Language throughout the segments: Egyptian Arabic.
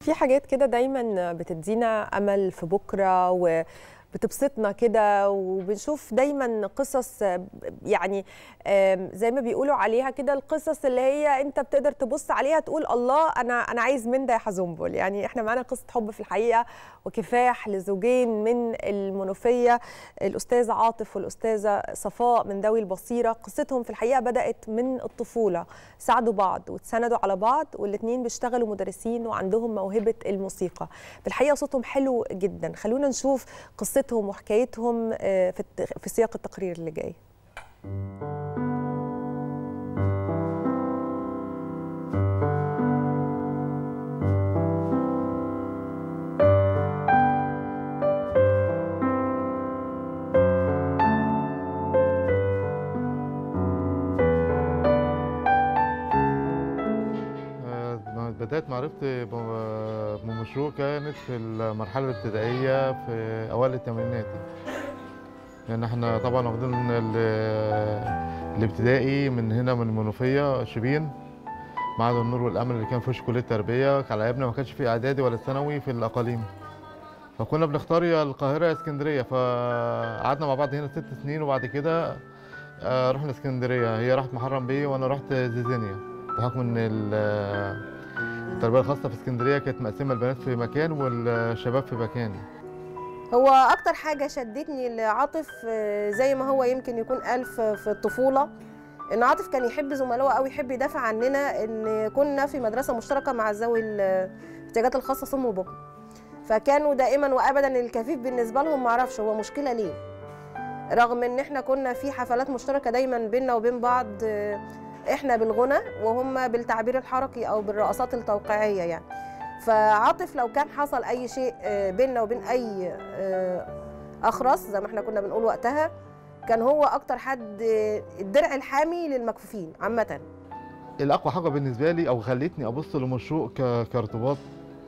في حاجات كده دايما بتدينا امل في بكره و بتبسطنا كده وبنشوف دايما قصص يعني زي ما بيقولوا عليها كده القصص اللي هي انت بتقدر تبص عليها تقول الله انا انا عايز من ده يا حزنبل يعني احنا معانا قصه حب في الحقيقه وكفاح لزوجين من المنوفيه الاستاذ عاطف والاستاذه صفاء من ذوي البصيره قصتهم في الحقيقه بدات من الطفوله ساعدوا بعض وتساندوا على بعض والاثنين بيشتغلوا مدرسين وعندهم موهبه الموسيقى في الحقيقه صوتهم حلو جدا خلونا نشوف قصتهم قصتهم وحكايتهم في في سياق التقرير اللي جاي بدأت معرفتي بمشروع كانت في المرحلة الابتدائية في أوائل الثمانينات لأن احنا طبعا واخدين الابتدائي من هنا من المنوفية شبين معهد النور والأمل اللي كان في كلية التربية على أيامنا ما كانش في إعدادي ولا ثانوي في الأقاليم فكنا بنختار يا القاهرة يا اسكندرية فقعدنا مع بعض هنا ست سنين وبعد كده رحنا اسكندرية هي راحت محرم بيه وأنا رحت زيزينيا بحكم إن التربيه الخاصه في اسكندريه كانت مقسمه البنات في مكان والشباب في مكان هو اكتر حاجه شدتني لعاطف زي ما هو يمكن يكون قال في الطفوله ان عاطف كان يحب زملائه قوي يحب يدافع عننا ان كنا في مدرسه مشتركه مع ذوي الاحتياجات الخاصه صم وبكم فكانوا دائما وابدا الكفيف بالنسبه لهم معرفش هو مشكله ليه رغم ان احنا كنا في حفلات مشتركه دايما بيننا وبين بعض احنا بالغنى وهم بالتعبير الحركي او بالرقصات التوقيعيه يعني فعاطف لو كان حصل اي شيء بيننا وبين اي اخرس زي ما احنا كنا بنقول وقتها كان هو اكتر حد الدرع الحامي للمكفوفين عامه الاقوى حاجه بالنسبه لي او خلتني ابص لمشروع كارتباط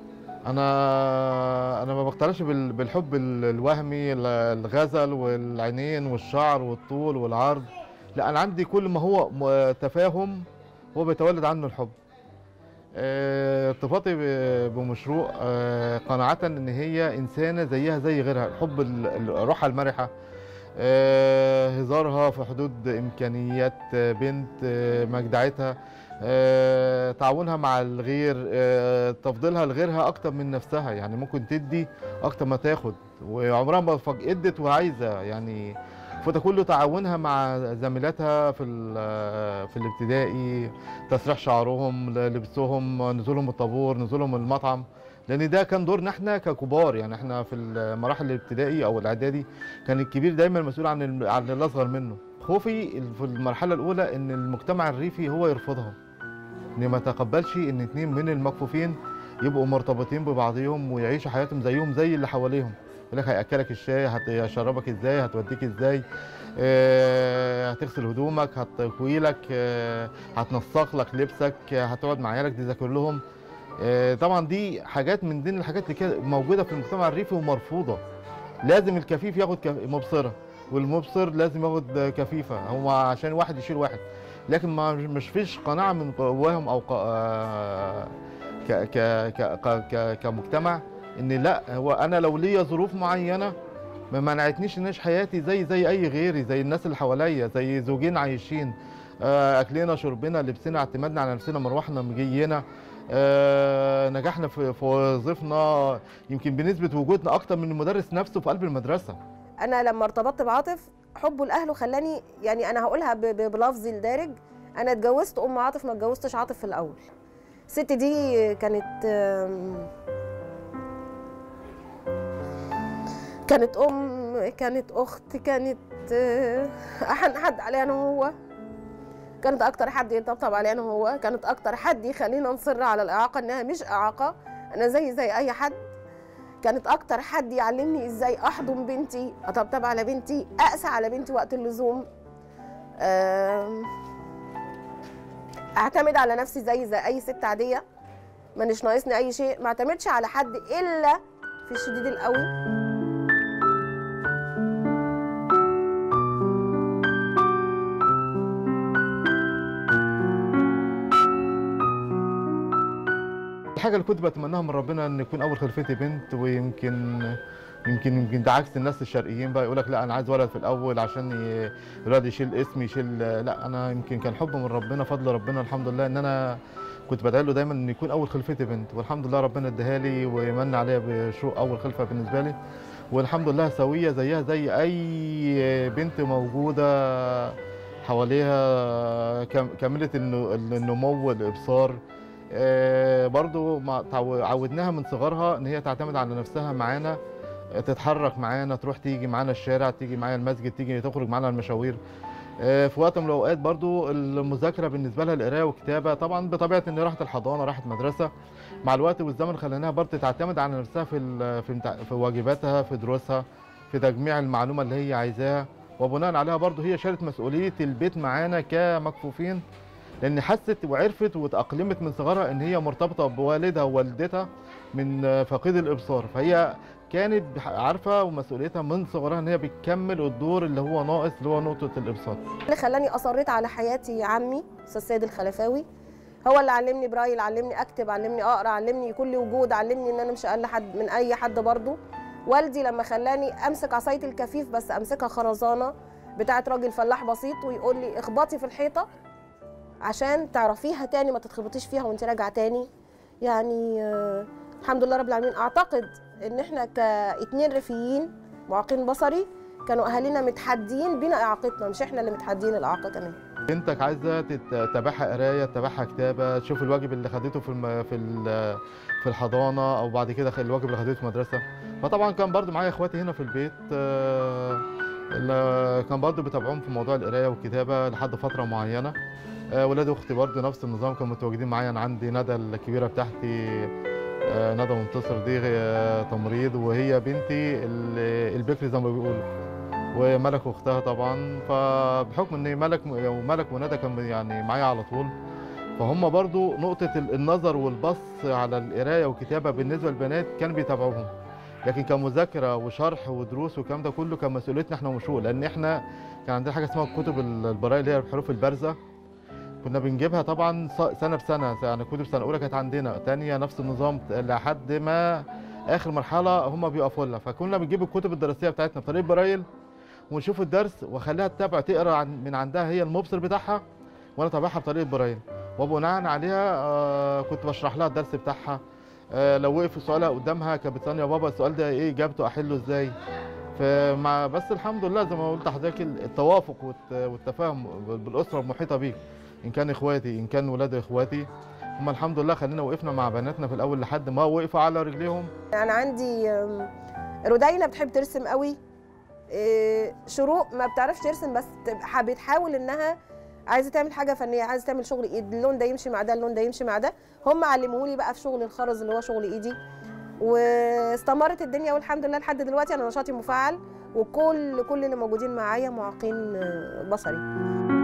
انا انا ما بقتنعش بالحب الوهمي الغزل والعينين والشعر والطول والعرض لا انا عندي كل ما هو تفاهم هو بيتولد عنه الحب ارتباطي بمشروع قناعة ان هي انسانة زيها زي غيرها حب الروحها المرحة هزارها في حدود امكانيات بنت مجدعتها تعاونها مع الغير تفضيلها لغيرها اكتر من نفسها يعني ممكن تدي اكتر ما تاخد وعمرها ما ادت وعايزه يعني فده كله تعاونها مع زميلاتها في في الابتدائي تسريح شعرهم لبسهم نزولهم الطابور نزولهم المطعم لان ده كان دورنا احنا ككبار يعني احنا في المراحل الابتدائي او الاعدادي كان الكبير دايما مسؤول عن عن الاصغر منه خوفي في المرحله الاولى ان المجتمع الريفي هو يرفضها ان ما تقبلش ان اتنين من المكفوفين يبقوا مرتبطين ببعضهم ويعيشوا حياتهم زيهم زي اللي حواليهم يقول لك هياكلك الشاي هيشربك ازاي هتوديك ازاي أه هتغسل هدومك هتكوي لك أه هتنسق لك لبسك هتقعد مع عيالك تذاكر لهم أه طبعا دي حاجات من ضمن الحاجات اللي كده موجوده في المجتمع الريفي ومرفوضه لازم الكفيف ياخد مبصره والمبصر لازم ياخد كفيفه هو عشان واحد يشيل واحد لكن ما مش فيش قناعه من جواهم او ك ك ك كمجتمع ان لا هو انا لو ليا ظروف معينه ما منعتنيش ان اعيش حياتي زي زي اي غيري زي الناس اللي حواليا زي زوجين عايشين اكلنا شربنا لبسنا اعتمادنا على نفسنا مروحنا مجينا أه نجحنا في, في وظيفنا يمكن بنسبه وجودنا اكتر من المدرس نفسه في قلب المدرسه انا لما ارتبطت بعاطف حبه لاهله خلاني يعني انا هقولها بلفظي الدارج انا اتجوزت ام عاطف ما اتجوزتش عاطف في الاول الست دي كانت كانت ام كانت اخت كانت احن حد عليا انا وهو كانت اكتر حد يطبطب عليا انا وهو كانت اكتر حد يخلينا نصر على الاعاقه انها مش اعاقه انا زي زي اي حد كانت اكتر حد يعلمني ازاي احضن بنتي اطبطب على بنتي اقسى على بنتي وقت اللزوم اعتمد على نفسي زي زي اي ست عاديه مانيش ناقصني اي شيء ما اعتمدش على حد الا في الشديد القوي الحاجه اللي كنت بتمناها من ربنا ان يكون اول خلفتي بنت ويمكن يمكن يمكن ده عكس الناس الشرقيين بقى يقول لك لا انا عايز ولد في الاول عشان ي- الولد يشيل اسمي يشيل لا انا يمكن كان حب من ربنا فضل ربنا الحمد لله ان انا كنت بدعي له دايما ان يكون اول خلفتي بنت والحمد لله ربنا اداها لي ومن عليا بشروق اول خلفه بالنسبه لي والحمد لله سويه زيها زي اي بنت موجوده حواليها كام- كامله النو- النمو والابصار آه، برضو مع- تعو- عودناها من صغرها ان هي تعتمد على نفسها معانا آه، تتحرك معانا تروح تيجي معانا الشارع تيجي معايا المسجد تيجي تخرج معانا المشاوير آه، في وقت من الاوقات برضو المذاكره بالنسبه لها القرايه والكتابه طبعا بطبيعه ان راحت الحضانه راحت مدرسه مع الوقت والزمن خليناها برضو تعتمد على نفسها في ال- في امتع- في واجباتها في دروسها في تجميع المعلومه اللي هي عايزاها وبناء عليها برضو هي شالت مسؤوليه البيت معانا كمكفوفين لان حست وعرفت وتاقلمت من صغرها ان هي مرتبطه بوالدها ووالدتها من فقيد الابصار فهي كانت بح- عارفه ومسؤوليتها من صغرها ان هي بتكمل الدور اللي هو ناقص اللي هو نقطه الابصار اللي خلاني اصريت على حياتي عمي استاذ سيد الخلفاوي هو اللي علمني برايل علمني اكتب علمني اقرا علمني يكون لي وجود علمني ان انا مش اقل حد من اي حد برضه والدي لما خلاني امسك عصايه الكفيف بس امسكها خرزانه بتاعت راجل فلاح بسيط ويقول لي اخبطي في الحيطه عشان تعرفيها تاني ما تتخبطيش فيها وانت راجعه تاني يعني آه الحمد لله رب العالمين اعتقد ان احنا كاتنين ريفيين معاقين بصري كانوا اهالينا متحديين بينا اعاقتنا مش احنا اللي متحديين الاعاقه كمان بنتك عايزه تت- تتابعها قرايه تتابعها كتابه تشوف الواجب اللي خدته في الم... في ال... في الحضانه او بعد كده الواجب اللي خدته في المدرسه فطبعا كان برضو معايا اخواتي هنا في البيت آه، اللي كان برضو بتابعهم في موضوع القرايه والكتابه لحد فتره معينه آه، ولاد اختي برضو نفس النظام كانوا متواجدين معايا انا عندي ندى الكبيره بتاعتي آه، ندى منتصر دي آه، تمريض وهي بنتي ال- البكر زي ما بيقولوا وملك واختها طبعا فبحكم ان ملك وملك وندى كان يعني معايا على طول فهم برضو نقطة ال- النظر والبص على القراية والكتابة بالنسبة للبنات كان بيتابعوهم لكن كمذاكرة وشرح ودروس والكلام ده كله كان مسؤوليتنا احنا ومشروع لان احنا كان عندنا حاجة اسمها كتب ال- البراءة اللي هي الحروف البارزة كنا بنجيبها طبعا ص- سنة بسنة يعني كتب سنة أولى كانت عندنا تانية نفس النظام لحد ما آخر مرحلة هم بيقفوا لها فكنا بنجيب الكتب الدراسية بتاعتنا بطريقة برايل ونشوف الدرس واخليها تتابع تقرا عن من عندها هي المبصر بتاعها وانا اتابعها بطريقه برايل وبناء عليها آه كنت بشرح لها الدرس بتاعها آه لو وقف سؤالها قدامها كانت بتسالني يا بابا السؤال ده ايه اجابته احله ازاي فمع بس الحمد لله زي ما قلت لحضرتك التوافق والت- والتفاهم بالاسره المحيطه بيك ان كان اخواتي ان كان ولاد اخواتي هم الحمد لله خلينا وقفنا مع بناتنا في الاول لحد ما وقفوا على رجليهم انا عندي أم، رودينا بتحب ترسم قوي إيه، شروق ما بتعرفش ترسم بس تبقى- بتحاول انها عايزه تعمل حاجه فنيه عايزه تعمل شغل ايد اللون ده يمشي مع ده اللون ده يمشي مع ده هم علموه لي بقى في شغل الخرز اللي هو شغل ايدي واستمرت الدنيا والحمد لله لحد دلوقتي انا نشاطي مفعل وكل كل اللي موجودين معايا معاقين آه، بصري